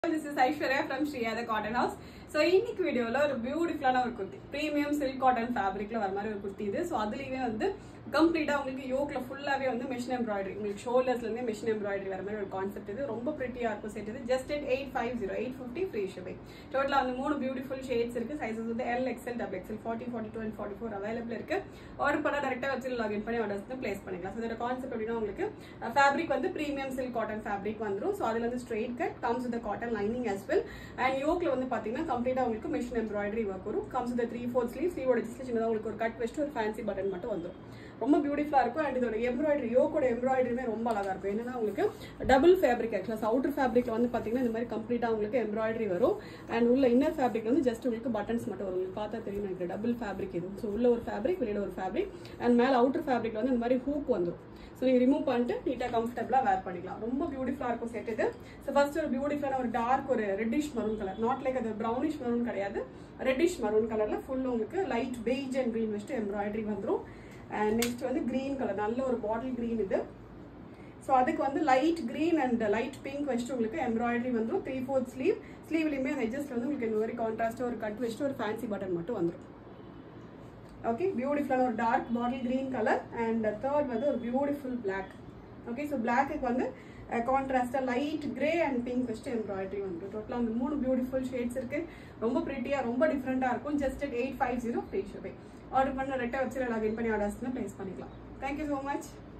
this is Aishwarya from Sriyatha cotton house so இன்னைக்கு வீடியோவில் ஒரு பியூட்டிஃபுல்லான ஒரு குர்த்தி ப்ரீமியம் சில்க் காட்டன் ஃபேப்ரிக்ல வர மாதிரி ஒரு குர்த்தி இது ஸோ அதுலேயுமே வந்து கம்ப்ளீட்டாக உங்களுக்கு யோக்கில் ஃபுல்லாகவே வந்து மிஷின் எம்ப்ராய்டரி உங்களுக்கு ஷோல்டர்ஸ்லேருந்தே மிஷின் எம்ப்ராய்டரி வர மாதிரி ஒரு கான்செப்ட் இது ரொம்ப ப்ரிட்டியாக இருக்கும் செட் இது just eight eight five zero eight fifty free shipping டோட்டலாக வந்து மூணு பியூட்டிஃபுல் ஷேட்ஸ் இருக்கு சைஸஸ் வந்து L XL double XL forty forty two and forty four available இருக்கு ஆர்டர் பண்ணால் டேரெக்டாக வச்சு லாகின் பண்ணி ஆர்டர்ஸ் வந்து பிளேஸ் பண்ணிக்கலாம் ஸோ இதோட கான்செப்ட் அப்படின்னா உங்களுக்கு ஃபேப்ரிக் வந்து ப்ரீமியம் சில்க் காட்டன் ஃபேப்ரிக் வந்துடும் ஸோ அதில் வந்து straight cut comes with cotton lining as well and யோக்கில் வந்து பார்த்தீங்கன்னா கம்ப்ளீட்டாக உங்களுக்கு மிஷின் எம்ப்ராய்டரி ஒர்க் வரும் comes with three four sleeve ஸ்லீவோட ஜஸ்ட் சின்னதாக உங்களுக்கு ஒரு கட் வச்சுட்டு ஒரு ஃபேன்சி பட்டன் மட்டும் வந்துடும் ரொம்ப பியூட்டிஃபுல்லாக இருக்கும் அண்ட் இதோட எம்ப்ராய்டரி யோக்கோட எம்ப்ராய்டரியுமே ரொம்ப அழகாக இருக்கும் என்னன்னா உங்களுக்கு டபுள் ஃபேப்ரிக் ஆக்சுவலாக அவுட்டர் ஃபேப்ரிக்ல வந்து பார்த்தீங்கன்னா இந்த மாதிரி கம்ப்ளீட்டாக உங்களுக்கு எம்ப்ராய்டரி வரும் அண்ட் உள்ள இன்னர் ஃபேப்ரிக் வந்து ஜஸ்ட் உங்களுக்கு பட்டன்ஸ் மட்டும் வரும் உங்களுக்கு பார்த்தா தெரியும் எனக்கு டபுள் ஃபேப்ரிக் இது ஸோ உள்ள ஒரு ஃபேப்ரிக் வெளியில ஒரு ஃபேப்ரிக் அண்ட் மேலே அவுட்டர் ஃபேப்ரிக் வந்து இந்த மாதிரி ஹூக் வந்துடும் ஸோ நீங்கள் ரிமூவ் பண்ணிட்டு நீட்டாக கம்ஃபர்டபுளாக வேர் பண்ணிக்கலாம் ரொம்ப பியூட்டிஃபுல்லாக இருக்கும் செட் இது ஸோ ஃபர்ஸ்ட் ஒரு பியூட்டிஃபுல்லான ஒரு டார்க் ஒரு reddish maroon colour not like அது ப்ரௌனிஷ் மரூன் கிடையாது ரெட்டிஷ் மரூன் கலரில் ஃபுல் உங்களுக்கு லைட் பெய்ஜ் அண்ட் க்ரீன் வச்சுட்டு எம்ப்ராய்டரி வந்துடும் அண்ட் நெக்ஸ்ட் வந்து க்ரீன் கலர் நல்ல ஒரு பாட்டில் க்ரீன் இது ஸோ அதுக்கு வந்து light green and light pink வச்சுட்டு உங்களுக்கு எம்ப்ராய்டரி வந்துடும் த்ரீ ஃபோர்த் ஸ்லீவ் ஸ்லீவ்லையுமே அந்த எஜஸ்ட் வந்து உங்களுக்கு இந்த மாதிரி கான்ட்ராஸ்ட்டாக ஒரு கட் வச்சுட்டு ஒரு ஃபேன்சி பட்டன் மட்டும் வந்துடும் ஓகே பியூட்டிஃபுல்லான ஒரு dark bottle green colour and third வந்து ஒரு பியூட்டிஃபுல் பிளாக் ஓகே ஸோ பிளாக்குக்கு வந்து கான்ட்ராஸ்டாக லைட் கிரே அண்ட் பிங்க் வச்சுட்டு எம்ப்ராய்டரி வந்துடும் டோட்டலாக அந்த மூணு பியூட்டிஃபுல் ஷேட்ஸ் இருக்கு ரொம்ப ப்ரிட்டியாக ரொம்ப டிஃப்ரெண்ட்டாக இருக்கும் just eight five zero free shipping order பண்ண ரெட்டை வச்சு லாகின் பண்ணி ஆர்டர்ஸ்னு ப்ளேஸ் பண்ணிக்கலாம் தேங்க்யூ ஸோ மச்